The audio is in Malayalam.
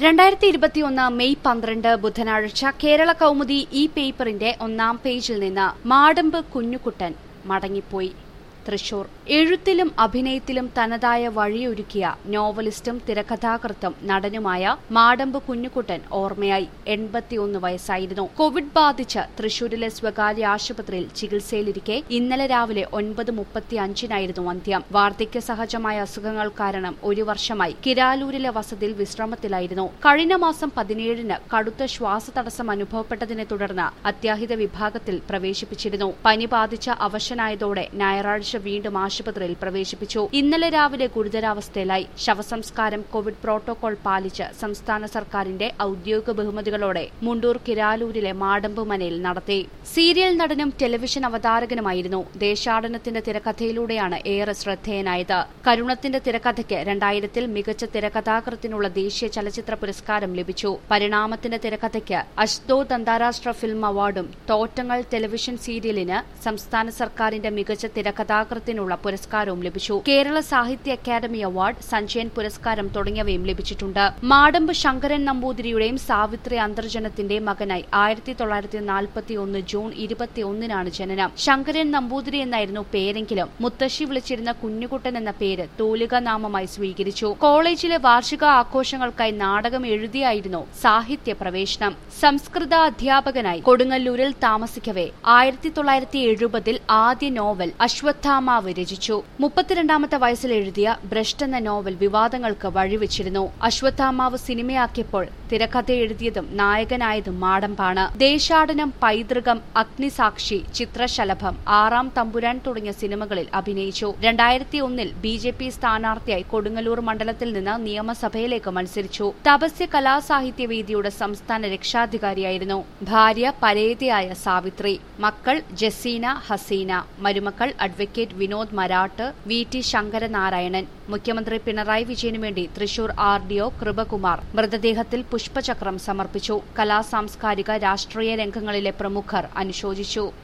രണ്ടായിരത്തി ഇരുപത്തിയൊന്ന് മെയ് പന്ത്രണ്ട് ബുധനാഴ്ച കേരള കൗമുദി ഈ പേപ്പറിന്റെ ഒന്നാം പേജിൽ നിന്ന് മാടമ്പ് കുഞ്ഞുകുട്ടൻ മടങ്ങിപ്പോയി തൃശൂർ എഴുത്തിലും അഭിനയത്തിലും തനതായ വഴിയൊരുക്കിയ നോവലിസ്റ്റും തിരക്കഥാകൃത്തും നടനുമായ മാടമ്പ് കുഞ്ഞുകുട്ടൻ ഓർമ്മയായി എൺപത്തിയൊന്ന് വയസ്സായിരുന്നു കോവിഡ് ബാധിച്ച് തൃശൂരിലെ സ്വകാര്യ ആശുപത്രിയിൽ ചികിത്സയിലിരിക്കെ ഇന്നലെ രാവിലെ ഒൻപത് മുപ്പത്തിയഞ്ചിനായിരുന്നു അന്ത്യം വാർദ്ധക്യ സഹജമായ അസുഖങ്ങൾ കാരണം ഒരു വർഷമായി കിരാലൂരിലെ വസതിയിൽ വിശ്രമത്തിലായിരുന്നു കഴിഞ്ഞ മാസം പതിനേഴിന് കടുത്ത ശ്വാസതടസ്സം അനുഭവപ്പെട്ടതിനെ തുടർന്ന് അത്യാഹിത വിഭാഗത്തിൽ പ്രവേശിപ്പിച്ചിരുന്നു പനി ബാധിച്ച അവശനായതോടെ ഞായറാഴ്ച വീണ്ടും ആശുപത്രിയിൽ പ്രവേശിപ്പിച്ചു ഇന്നലെ രാവിലെ ഗുരുതരാവസ്ഥയിലായി ശവസംസ്കാരം കോവിഡ് പ്രോട്ടോകോൾ പാലിച്ച് സംസ്ഥാന സർക്കാരിന്റെ ഔദ്യോഗിക ബഹുമതികളോടെ മുണ്ടൂർ കിരാലൂരിലെ മാടമ്പ് മനയിൽ നടത്തി സീരിയൽ നടനും ടെലിവിഷൻ അവതാരകനുമായിരുന്നു ദേശാടനത്തിന്റെ തിരക്കഥയിലൂടെയാണ് ഏറെ ശ്രദ്ധേയനായത് കരുണത്തിന്റെ തിരക്കഥയ്ക്ക് രണ്ടായിരത്തിൽ മികച്ച തിരക്കഥാകൃത്തിനുള്ള ദേശീയ ചലച്ചിത്ര പുരസ്കാരം ലഭിച്ചു പരിണാമത്തിന്റെ തിരക്കഥയ്ക്ക് അഷ്ദോദ് അന്താരാഷ്ട്ര ഫിലിം അവാർഡും തോറ്റങ്ങൾ ടെലിവിഷൻ സീരിയലിന് സംസ്ഥാന സർക്കാരിന്റെ മികച്ച തിരക്കഥാകൃത്തിനുള്ള പുരസ്കാരവും ലഭിച്ചു കേരള സാഹിത്യ അക്കാദമി അവാർഡ് സഞ്ജയൻ പുരസ്കാരം തുടങ്ങിയവയും ലഭിച്ചിട്ടുണ്ട് മാടമ്പ് ശങ്കരൻ നമ്പൂതിരിയുടെയും സാവിത്രി അന്തർജനത്തിന്റെയും മകനായി ആയിരത്തി തൊള്ളായിരത്തി നാൽപ്പത്തി ഒന്ന് ജൂൺ ഇരുപത്തിയൊന്നിനാണ് ജനനം ശങ്കരൻ നമ്പൂതിരി എന്നായിരുന്നു പേരെങ്കിലും മുത്തശ്ശി വിളിച്ചിരുന്ന കുഞ്ഞുകുട്ടൻ എന്ന പേര് തൂലിക നാമമായി സ്വീകരിച്ചു കോളേജിലെ വാർഷിക ആഘോഷങ്ങൾക്കായി നാടകം എഴുതിയായിരുന്നു സാഹിത്യ പ്രവേശനം സംസ്കൃത അധ്യാപകനായി കൊടുങ്ങല്ലൂരിൽ താമസിക്കവേ ആയിരത്തി തൊള്ളായിരത്തി എഴുപതിൽ ആദ്യ നോവൽ അശ്വത്ഥാമാവ് രചിച്ചു മുപ്പത്തിരണ്ടാമത്തെ വയസ്സിൽ എഴുതിയ ഭ്രഷ്ട് എന്ന നോവൽ വിവാദങ്ങൾക്ക് വഴിവെച്ചിരുന്നു അശ്വത്ഥാമാവ് സിനിമയാക്കിയപ്പോൾ തിരക്കഥ എഴുതിയതും നായകനായതും മാടമ്പാണ് ദേശാടനം പൈതൃകം അഗ്നിസാക്ഷി ചിത്രശലഭം ആറാം തമ്പുരാൻ തുടങ്ങിയ സിനിമകളിൽ അഭിനയിച്ചു രണ്ടായിരത്തി ഒന്നിൽ ബി ജെ പി സ്ഥാനാർത്ഥിയായി കൊടുങ്ങല്ലൂർ മണ്ഡലത്തിൽ നിന്ന് നിയമസഭയിലേക്ക് മത്സരിച്ചു തപസ്യ കലാസാഹിത്യവേദിയുടെ സംസ്ഥാന രക്ഷാധികാരിയായിരുന്നു ഭാര്യ പരേതയായ സാവിത്രി മക്കൾ ജസീന ഹസീന മരുമക്കൾ advocate Vinod Marat V T Sankaranarayanan മുഖ്യമന്ത്രി പിണറായി വിജയനു വേണ്ടി Thrissur R D O Krupakumar മൃതദേഹത്തിൽ പുഷ്പചക്രം സമർപ്പിച്ചു കലാസാംസ്കാരിക രാഷ്ട്രീയ രംഗങ്ങളിലെ പ്രമുഖർ അനുശോചിച്ചു